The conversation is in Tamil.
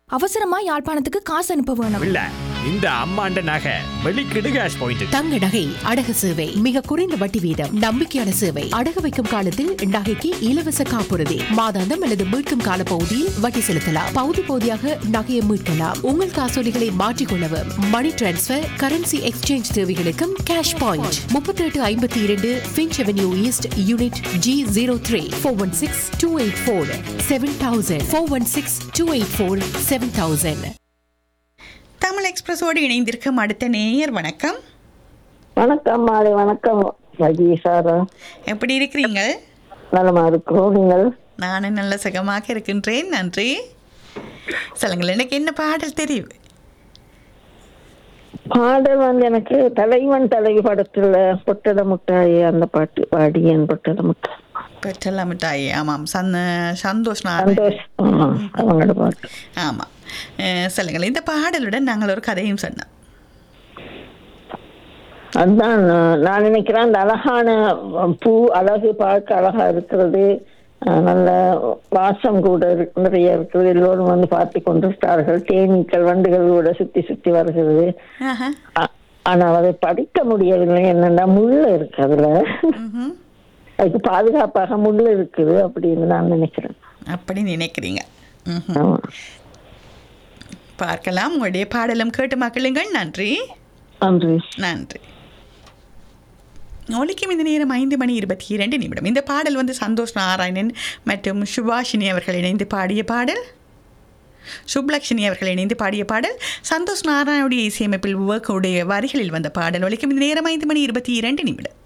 அவசரமா யாழ்ப்பாணத்துக்கு காசு அனுப்ப வேணும் இல்ல இந்த அம்மாண்ட நகை வெளிக்கிடு கேஷ் பாயிண்ட் தங்க நகை அடகு சேவை மிக குறைந்த வட்டி வீதம் நம்பிக்கையான சேவை அடகு வைக்கும் காலத்தில் நகைக்கு இலவச காப்புறுதி மாதாந்தம் அல்லது மீட்கும் கால பகுதியில் வட்டி செலுத்தலாம் பகுதி பகுதியாக நகையை மீட்கலாம் உங்கள் காசோலிகளை மாற்றிக்கொள்ளவும் மணி டிரான்ஸ்பர் கரன்சி எக்ஸ்சேஞ்ச் தேவைகளுக்கும் கேஷ் பாயிண்ட் முப்பத்தி எட்டு ஐம்பத்தி இரண்டு Finch Avenue East unit G zero three four one six two eight four seven thousand four one six two eight four seven thousand Tamil எக்ஸ்பிரஸோடு இணைந்திருக்கும் அடுத்த நேயர் வணக்கம் வணக்கம் மாலை வணக்கம் ரஜி சார் எப்படி இருக்கிறீங்க நலமா இருக்கிறோம் நீங்கள் நானும் நல்ல சுகமாக இருக்கின்றேன் நன்றி சொல்லுங்கள் எனக்கு என்ன பாடல் தெரியும் பாடல் வந்து எனக்கு தலைவன் தலைவி படத்துல பொட்டட முட்டாய் அந்த பாட்டு பாடியன் பொட்டட முட்டாய் பெற்றல மிட்டாய் ஆமாம் சந்த சந்தோஷ் நாராயண் சந்தோஷ் ஆமா, அவங்களோட பாட்டு ஆமாம் அஹ், சொல்லுங்கள் இந்த பாடலுடன் நாங்கள் ஒரு கதையும் சொன்னோம் அதுதான் நான் நான் நினைக்கிறேன் அந்த அழகான பூ அழகு பார்க்க அழகா இருக்கிறது அஹ், நல்ல வாசம் கூட இருக்கு- நிறைய இருக்குது எல்லோரும் வந்து பார்த்து கொண்டிருக்கிறார்கள் தேனீக்கள் வண்டுகள் கூட சுத்தி சுத்தி வருகிறது ஆஹா. ஆ- ஆனால் அதை படிக்க முடியவில்லை என்னன்னா முள்ள இருக்கு அதுல ம்ஹும். அதுக்கு பாதுகாப்பாக முள் இருக்குது அப்படின்னு நான் நினைக்கிறேன் அப்படி நினைக்கிறீங்க ம்ஹும். ஆமா. பார்க்கலாம் உங்களுடைய பாடலும் கேட்டு மக்களுங்கள் நன்றி நன்றி நன்றி ஒலிக்கும் இந்த நேரம் ஐந்து மணி இருபத்தி இரண்டு நிமிடம் இந்த பாடல் வந்து சந்தோஷ் நாராயணன் மற்றும் சுபாஷினி அவர்கள் இணைந்து பாடிய பாடல் சுப்லக்ஷ்மி அவர்கள் இணைந்து பாடிய பாடல் சந்தோஷ் நாராயணுடைய இசையமைப்பில் உவக்குடைய வரிகளில் வந்த பாடல் ஒலிக்கும் இந்த நேரம் ஐந்து மணி இருபத்தி இரண்டு நிமிடம்